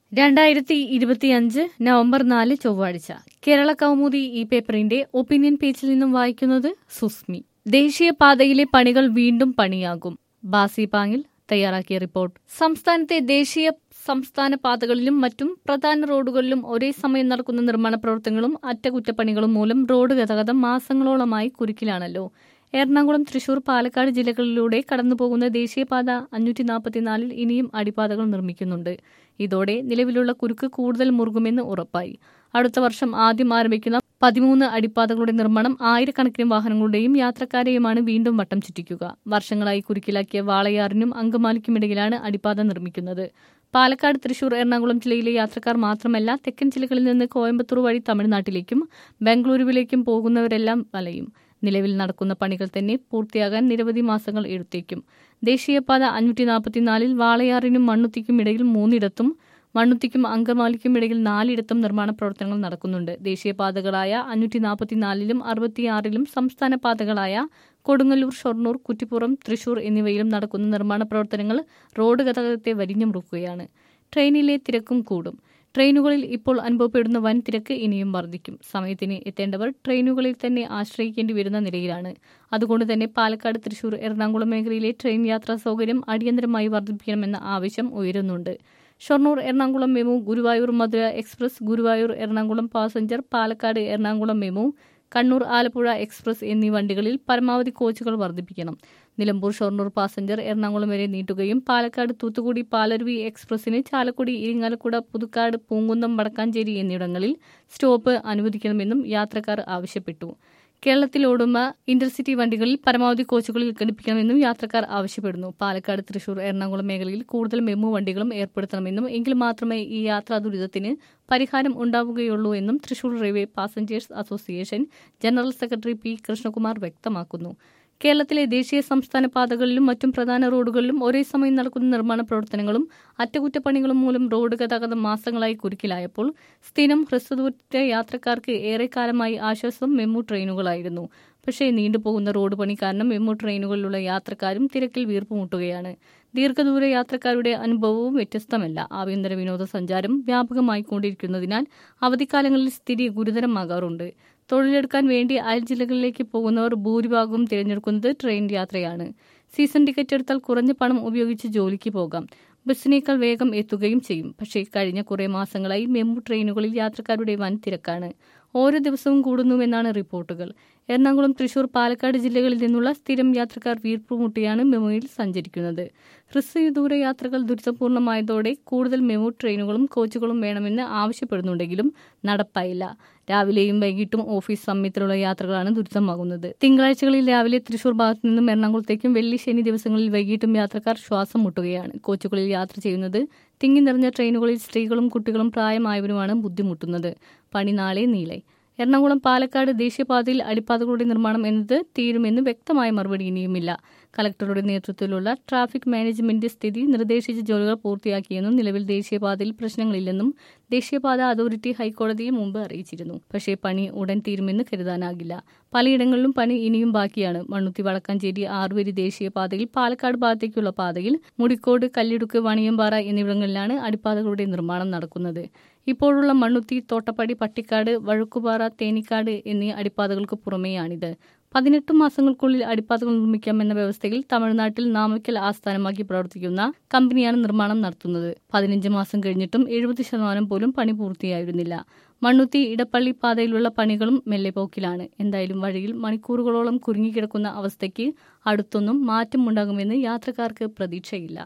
രണ്ടായിരത്തി ഇരുപത്തിയഞ്ച് നവംബർ നാല് ചൊവ്വാഴ്ച കേരള കൗമുദി ഈ പേപ്പറിന്റെ ഒപ്പീനിയൻ പേജിൽ നിന്നും വായിക്കുന്നത് സുസ്മി ദേശീയപാതയിലെ പണികൾ വീണ്ടും പണിയാകും ബാസി പാങ്ങിൽ തയ്യാറാക്കിയ റിപ്പോർട്ട് സംസ്ഥാനത്തെ ദേശീയ സംസ്ഥാന പാതകളിലും മറ്റും പ്രധാന റോഡുകളിലും ഒരേ സമയം നടക്കുന്ന നിർമ്മാണ പ്രവർത്തനങ്ങളും അറ്റകുറ്റപ്പണികളും മൂലം റോഡ് ഗതാഗതം മാസങ്ങളോളമായി കുരുക്കിലാണല്ലോ എറണാകുളം തൃശൂർ പാലക്കാട് ജില്ലകളിലൂടെ കടന്നുപോകുന്ന ദേശീയപാത അഞ്ഞൂറ്റി നാൽപ്പത്തിനാലിൽ ഇനിയും അടിപ്പാതകൾ നിർമ്മിക്കുന്നുണ്ട് ഇതോടെ നിലവിലുള്ള കുരുക്ക് കൂടുതൽ മുറുകുമെന്ന് ഉറപ്പായി അടുത്ത വർഷം ആദ്യം ആരംഭിക്കുന്ന പതിമൂന്ന് അടിപ്പാതകളുടെ നിർമ്മാണം ആയിരക്കണക്കിന് വാഹനങ്ങളുടെയും യാത്രക്കാരെയുമാണ് വീണ്ടും വട്ടം ചുറ്റിക്കുക വർഷങ്ങളായി കുരുക്കിലാക്കിയ വാളയാറിനും അങ്കമാലിക്കുമിടയിലാണ് അടിപ്പാത നിർമ്മിക്കുന്നത് പാലക്കാട് തൃശൂർ എറണാകുളം ജില്ലയിലെ യാത്രക്കാർ മാത്രമല്ല തെക്കൻ ജില്ലകളിൽ നിന്ന് കോയമ്പത്തൂർ വഴി തമിഴ്നാട്ടിലേക്കും ബംഗളൂരുവിലേക്കും പോകുന്നവരെല്ലാം വലയും നിലവിൽ നടക്കുന്ന പണികൾ തന്നെ പൂർത്തിയാകാൻ നിരവധി മാസങ്ങൾ എടുത്തേക്കും ദേശീയപാത അഞ്ഞൂറ്റി നാൽപ്പത്തിനാലിൽ വാളയാറിനും മണ്ണുത്തിക്കും ഇടയിൽ മൂന്നിടത്തും മണ്ണുത്തിക്കും അങ്കമാലിക്കും ഇടയിൽ നാലിടത്തും നിർമ്മാണ പ്രവർത്തനങ്ങൾ നടക്കുന്നുണ്ട് ദേശീയപാതകളായ അഞ്ഞൂറ്റി നാൽപ്പത്തിനാലിലും അറുപത്തിയാറിലും സംസ്ഥാന പാതകളായ കൊടുങ്ങല്ലൂർ ഷൊർണൂർ കുറ്റിപ്പുറം തൃശൂർ എന്നിവയിലും നടക്കുന്ന നിർമ്മാണ പ്രവർത്തനങ്ങൾ റോഡ് ഗതാഗതത്തെ വരിഞ്ഞു മുറുക്കുകയാണ് ട്രെയിനിലെ തിരക്കും കൂടും ട്രെയിനുകളിൽ ഇപ്പോൾ അനുഭവപ്പെടുന്ന വൻ തിരക്ക് ഇനിയും വർദ്ധിക്കും സമയത്തിന് എത്തേണ്ടവർ ട്രെയിനുകളിൽ തന്നെ ആശ്രയിക്കേണ്ടി വരുന്ന നിലയിലാണ് അതുകൊണ്ട് തന്നെ പാലക്കാട് തൃശൂർ എറണാകുളം മേഖലയിലെ ട്രെയിൻ യാത്രാ സൗകര്യം അടിയന്തരമായി വർദ്ധിപ്പിക്കണമെന്ന ആവശ്യം ഉയരുന്നുണ്ട് Shoranur Ernakulam MEMU Guruvayur Madurai express Guruvayur Ernakulam passenger Palakkad Ernakulam MEMU Kannur Alappuzha express എന്നീ വണ്ടികളിൽ പരമാവധി കോച്ചുകൾ വർദ്ധിപ്പിക്കണം നിലമ്പൂർ ഷൊർണൂർ പാസഞ്ചർ എറണാകുളം വരെ നീട്ടുകയും പാലക്കാട് തൂത്തുക്കുടി പാലരുവി എക്സ്പ്രസിന് ചാലക്കുടി ഇരിങ്ങാലക്കുട പുതുക്കാട് പൂങ്കുന്നം വടക്കാഞ്ചേരി എന്നിവിടങ്ങളിൽ സ്റ്റോപ്പ് അനുവദിക്കണമെന്നും യാത്രക്കാർ ആവശ്യപ്പെട്ടു കേരളത്തിൽ ഓടുന്ന ഇന്റർസിറ്റി വണ്ടികളിൽ പരമാവധി കോച്ചുകളിൽ ഘടിപ്പിക്കണമെന്നും യാത്രക്കാർ ആവശ്യപ്പെടുന്നു പാലക്കാട് തൃശൂർ എറണാകുളം മേഖലയിൽ കൂടുതൽ മെമു വണ്ടികളും ഏർപ്പെടുത്തണമെന്നും എങ്കിൽ മാത്രമേ ഈ യാത്രാ ദുരിതത്തിന് പരിഹാരം ഉണ്ടാവുകയുള്ളൂ എന്നും Thrissur railway passengers association general secretary P Krishnakumar വ്യക്തമാക്കുന്നു കേരളത്തിലെ ദേശീയ സംസ്ഥാന പാതകളിലും മറ്റും പ്രധാന റോഡുകളിലും ഒരേ സമയം നടക്കുന്ന നിർമ്മാണ പ്രവർത്തനങ്ങളും അറ്റകുറ്റപ്പണികളും മൂലം റോഡ് ഗതാഗതം മാസങ്ങളായി കുരുക്കിലായപ്പോൾ സ്ഥിരം ഹ്രസ്വദൂര യാത്രക്കാർക്ക് ഏറെക്കാലമായി ആശ്വാസം മെമു ട്രെയിനുകളായിരുന്നു പക്ഷേ നീണ്ടുപോകുന്ന റോഡ് പണി കാരണം മെമു ട്രെയിനുകളിലുള്ള യാത്രക്കാരും തിരക്കിൽ വീർപ്പുമുട്ടുകയാണ് ദീർഘദൂര യാത്രക്കാരുടെ അനുഭവവും വ്യത്യസ്തമല്ല ആഭ്യന്തര വിനോദസഞ്ചാരം വ്യാപകമായിക്കൊണ്ടിരിക്കുന്നതിനാൽ അവധിക്കാലങ്ങളിൽ സ്ഥിതി ഗുരുതരമാകാറുണ്ട് തൊഴിലെടുക്കാൻ വേണ്ടി അയൽ ജില്ലകളിലേക്ക് പോകുന്നവർ ഭൂരിഭാഗവും തിരഞ്ഞെടുക്കുന്നത് ട്രെയിൻ യാത്രയാണ് സീസൺ ടിക്കറ്റ് എടുത്താൽ കുറഞ്ഞ പണം ഉപയോഗിച്ച് ജോലിക്ക് പോകാം ബസ്സിനേക്കാൾ വേഗം എത്തുകയും ചെയ്യും പക്ഷേ കഴിഞ്ഞ കുറേ മാസങ്ങളായി മെമു ട്രെയിനുകളിൽ യാത്രക്കാരുടെ വൻ തിരക്കാണ് ഓരോ ദിവസവും കൂടുന്നുവെന്നാണ് റിപ്പോർട്ടുകൾ എറണാകുളം തൃശൂർ പാലക്കാട് ജില്ലകളിൽ നിന്നുള്ള സ്ഥിരം യാത്രക്കാർ വീർപ്പുമുട്ടിയാണ് മെമുയിൽ സഞ്ചരിക്കുന്നത് ഹ്രസ്വദൂര യാത്രകൾ ദുരിതപൂർണമായതോടെ കൂടുതൽ മെമു ട്രെയിനുകളും കോച്ചുകളും വേണമെന്ന് ആവശ്യപ്പെടുന്നുണ്ടെങ്കിലും നടപ്പായില്ല രാവിലെയും വൈകിട്ടും ഓഫീസ് സമയത്തിലുള്ള യാത്രകളാണ് ദുരിതമാകുന്നത് തിങ്കളാഴ്ചകളിൽ രാവിലെ തൃശൂർ ഭാഗത്തു നിന്നും എറണാകുളത്തേക്കും വെള്ളി ശനി ദിവസങ്ങളിൽ വൈകിട്ടും യാത്രക്കാർ ശ്വാസം മുട്ടുകയാണ് കോച്ചുകളിൽ യാത്ര ചെയ്യുന്നത് തിങ്ങി നിറഞ്ഞ ട്രെയിനുകളിൽ സ്ത്രീകളും കുട്ടികളും പ്രായമായവരുമാണ് ബുദ്ധിമുട്ടുന്നത് പണി നാളെ നീളെ എറണാകുളം പാലക്കാട് ദേശീയപാതയിൽ അടിപ്പാതകളുടെ നിർമ്മാണം എന്നത് തീരുമെന്ന് വ്യക്തമായ മറുപടി ഇനിയുമില്ല കലക്ടറുടെ നേതൃത്വത്തിലുള്ള ട്രാഫിക് മാനേജ്മെന്റ് സ്ഥിതി നിർദ്ദേശിച്ച ജോലികൾ പൂർത്തിയാക്കിയെന്നും നിലവിൽ ദേശീയപാതയിൽ പ്രശ്നങ്ങളില്ലെന്നും ദേശീയപാത അതോറിറ്റി ഹൈക്കോടതിയെ മുമ്പ് അറിയിച്ചിരുന്നു പക്ഷേ പണി ഉടൻ തീരുമെന്ന് കരുതാനാകില്ല പലയിടങ്ങളിലും പണി ഇനിയും ബാക്കിയാണ് മണ്ണുത്തി വടക്കാഞ്ചേരി ആറുവരി ദേശീയപാതയിൽ പാലക്കാട് ഭാഗത്തേക്കുള്ള പാതയിൽ മുടിക്കോട് കല്ലിടുക്ക് വണിയമ്പാറ എന്നിവിടങ്ങളിലാണ് അടിപ്പാതകളുടെ നിർമ്മാണം നടക്കുന്നത് ഇപ്പോഴുള്ള മണ്ണുത്തി തോട്ടപ്പടി പട്ടിക്കാട് വഴുക്കുപാറ തേനിക്കാട് എന്നീ അടിപ്പാതകൾക്ക് പുറമെയാണിത് പതിനെട്ട് മാസങ്ങൾക്കുള്ളിൽ അടിപ്പാതകൾ നിർമ്മിക്കാമെന്ന വ്യവസ്ഥയിൽ തമിഴ്നാട്ടിൽ നാമക്കൽ ആസ്ഥാനമാക്കി പ്രവർത്തിക്കുന്ന കമ്പനിയാണ് നിർമ്മാണം നടത്തുന്നത് പതിനഞ്ച് മാസം കഴിഞ്ഞിട്ടും എഴുപത് ശതമാനം പോലും പണി പൂർത്തിയായിരുന്നില്ല മണ്ണുത്തി ഇടപ്പള്ളി പാതയിലുള്ള പണികളും മെല്ലെപ്പോക്കിലാണ് എന്തായാലും വഴിയിൽ മണിക്കൂറുകളോളം കുരുങ്ങിക്കിടക്കുന്ന അവസ്ഥയ്ക്ക് അടുത്തൊന്നും മാറ്റമുണ്ടാകുമെന്ന് യാത്രക്കാർക്ക് പ്രതീക്ഷയില്ല